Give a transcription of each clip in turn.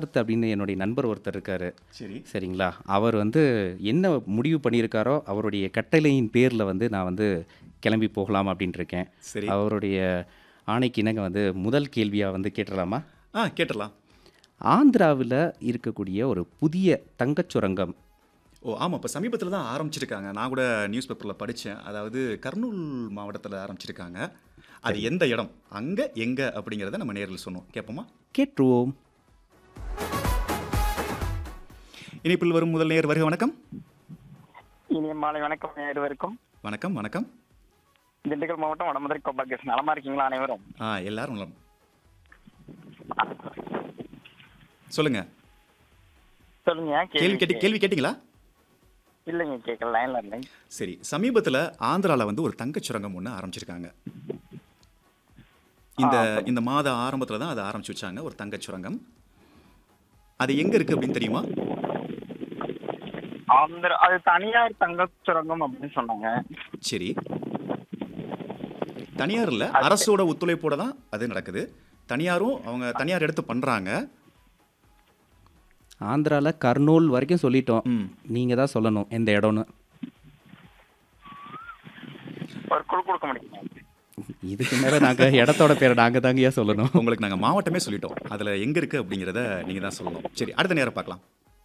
சித்தார்த் அப்படின்னு என்னுடைய நண்பர் ஒருத்தர் இருக்காரு சரி சரிங்களா அவர் வந்து என்ன முடிவு பண்ணியிருக்காரோ அவருடைய கட்டளையின் பேரில் வந்து நான் வந்து கிளம்பி போகலாம் அப்படின்ட்டு இருக்கேன் சரி அவருடைய ஆணைக்கு இணங்க வந்து முதல் கேள்வியாக வந்து கேட்டுடலாமா ஆ கேட்டுடலாம் ஆந்திராவில் இருக்கக்கூடிய ஒரு புதிய தங்கச் சுரங்கம் ஓ ஆமாம் இப்போ சமீபத்தில் தான் ஆரம்பிச்சிருக்காங்க நான் கூட நியூஸ் பேப்பரில் படித்தேன் அதாவது கர்னூல் மாவட்டத்தில் ஆரம்பிச்சிருக்காங்க அது எந்த இடம் அங்கே எங்கே அப்படிங்கிறத நம்ம நேரில் சொன்னோம் கேட்போமா கேட்டுருவோம் இனிப்பில் வரும் முதல் நேர் வருக வணக்கம் இனிய மாலை வணக்கம் இருவருக்கும் வணக்கம் வணக்கம் திண்டுக்கல் மாவட்டம் வடமதுரை கோபாலகிருஷ்ணன் நலமா இருக்கீங்களா அனைவரும் ஆ எல்லாரும் நலம் சொல்லுங்க சொல்லுங்க கேள்வி கேட்டி கேள்வி கேட்டிங்களா இல்லைங்க கேட்கல லைன்ல இல்லை சரி சமீபத்தில் ஆந்திராவில் வந்து ஒரு தங்கச் சுரங்கம் ஒன்று ஆரம்பிச்சிருக்காங்க இந்த இந்த மாத ஆரம்பத்தில் தான் அதை ஆரம்பிச்சு வச்சாங்க ஒரு தங்கச் சுரங்கம் அது எங்கே இருக்குது அப்படின்னு தெரியுமா ஆந்திர அது தனியார் தங்க சுரங்கம் அப்படின்னு சொன்னாங்க சரி தனியார் இல்லை அரசோட ஒத்துழைப்போட தான் அது நடக்குது தனியாரும் அவங்க தனியார் எடுத்து பண்ணுறாங்க ஆந்திராவில் கர்னூல் வரைக்கும் சொல்லிட்டோம் ம் நீங்கள் தான் சொல்லணும் எந்த இடம்னு ஒரு குழு கொடுக்க முடியுங்க இதுக்கு மேலே நாங்கள் இடத்தோட பேரை நாங்கள் தாங்கய்யா சொல்லணும் உங்களுக்கு நாங்கள் மாவட்டமே சொல்லிட்டோம் அதில் எங்கே இருக்குது அப்படிங்கிறத நீங்கள் தான் சொல்லணும் சரி அடுத்த நேரம் பார்க்கலாம்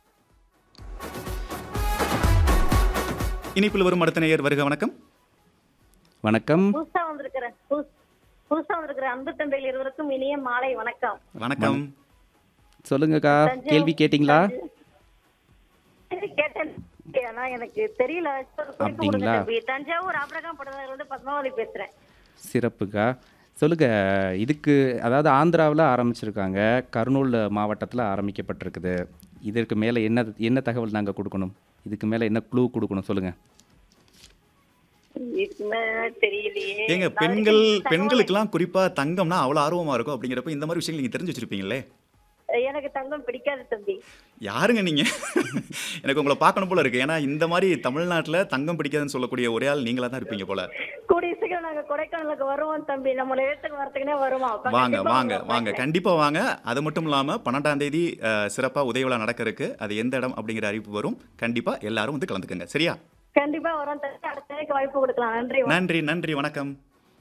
இனிப்பில் வரும் அடுத்த நேயர் வருக வணக்கம் வணக்கம் புதுசா வந்திருக்கிற புதுசு- புதுசா வந்திருக்கிற அன்பு தந்தையில் இருவருக்கும் இனிய மாலை வணக்கம் வணக்கம் சொல்லுங்கக்கா கேள்வி கேட்டிங்களா சரி, கேட்டேன் ஆனா எனக்கு தெரியல ஒரு குறிப்பு கொடுங்க அப்படிங்களா? தம்பி. தஞ்சாவூர் ஆபிரகாம் படுதல் வந்து பத்மாவதி பேசுறேன் சிறப்புக்கா சொல்லுங்க இதுக்கு அதாவது ஆந்திராவில் ஆரம்பிச்சிருக்காங்க கர்னூல் மாவட்டத்தில் ஆரம்பிக்கப்பட்டிருக்குது இதற்கு மேலே என்ன என்ன தகவல் நாங்கள் கொடுக்கணும் இதுக்கு மேலே என்ன க்ளூ கொடுக்கணும் சொல்லுங்கள் இதுக்கு மேல தெரியலையே ஏங்க நான் பெண்கள் வரைக்கும் பெண்களுக்கெல்லாம் குறிப்பாக தங்கம்னா அவ்வளோ ஆர்வமாக இருக்கும் அப்படிங்கிறப்ப இந்த மாதிரி விஷயங்கள் நீங்கள் தெரிஞ்சு வச்சிருப்பீங்களே தகவல். எனக்கு தங்கம் பிடிக்காது தம்பி யாருங்க நீங்கள் எனக்கு உங்களை பார்க்கணும் போல இருக்கு ஏன்னா இந்த மாதிரி தமிழ்நாட்டில் தங்கம் பிடிக்காதுன்னு சொல்லக்கூடிய ஒரே ஆள் நீங்களாக தான் இருப்பீங்க போல கூடிய சீக்கிரம் நாங்க கொடைக்கானலுக்கு வருவோம் தம்பி நம்ம இடத்துக்கு வரத்துக்குனே வருவோம் அப்ப வாங்க கண்டிப்பா வாங்க உங்களை வாங்க பார்க்கிறேன். கண்டிப்பாக வாங்க அது மட்டும் இல்லாமல் பன்னெண்டாம் தேதி சிறப்பாக உதய விழா நடக்க இருக்கு அது எந்த இடம் அப்படிங்கிற அறிவிப்பு வரும் கண்டிப்பாக எல்லாரும் வந்து கலந்துக்கங்க சரியா கண்டிப்பா வரோம் தம்பி அடுத்த நாளைக்கு வாய்ப்பு கொடுக்கலாம் நன்றி நன்றி நன்றி வணக்கம்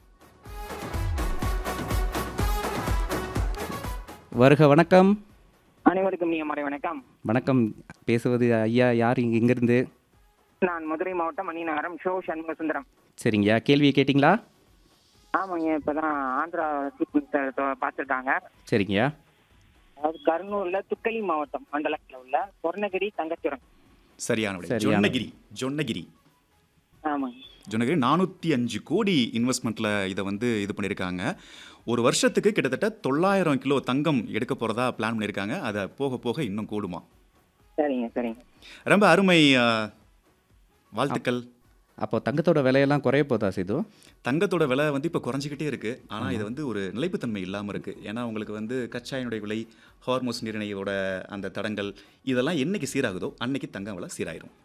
வருக வணக்கம் அனைவருக்கும் இனிய மாலை வணக்கம் வணக்கம் பேசுவது ஐயா யார் இங்க இங்கேருந்து நான் மதுரை மாவட்டம் மணிநகரம் ஷோ சண்முக சுந்தரம் சரிங்கய்யா கேள்வியை கேட்டிங்களா ஆமாங்க இப்பதான் ஆந்திரா சீஃப் மினிஸ்டர் பார்த்துருக்காங்க சரிங்கய்யா அதாவது கர்னூர்ல துக்கலி மாவட்டம் மண்டலத்தில் உள்ள சொர்ணகிரி தங்கச்சுரம் சரியான விடை. சரியான ஜொன்னகிரி ஜொன்னகிரி ஆமாங்க ஜொன்னகிரி நானூற்றி அஞ்சு கோடி இன்வெஸ்ட்மெண்ட்டில் இதை வந்து இது பண்ணியிருக்காங்க ஒரு வருஷத்துக்கு கிட்டத்தட்ட தொள்ளாயிரம் கிலோ தங்கம் எடுக்க போகிறதா பிளான் பண்ணியிருக்காங்க அதை போக போக இன்னும் கூடுமா சரிங்க சரிங்க ரொம்ப அருமை ஆ, வாழ்த்துக்கள் அப்போ தங்கத்தோட விலையெல்லாம் குறைய போதா சிது தங்கத்தோட விலை வந்து இப்போ குறைஞ்சிக்கிட்டே இருக்குது ஆனால் இது வந்து ஒரு நிலைப்புத்தன்மை இல்லாமல் இருக்குது ஏன்னா உங்களுக்கு வந்து கச்சாயினுடைய விலை ஹார்மோஸ் நீரிணையோட அந்த தடங்கள் இதெல்லாம் என்னைக்கு சீராகுதோ அன்னைக்கு தங்கம் விலை சீராயிரும்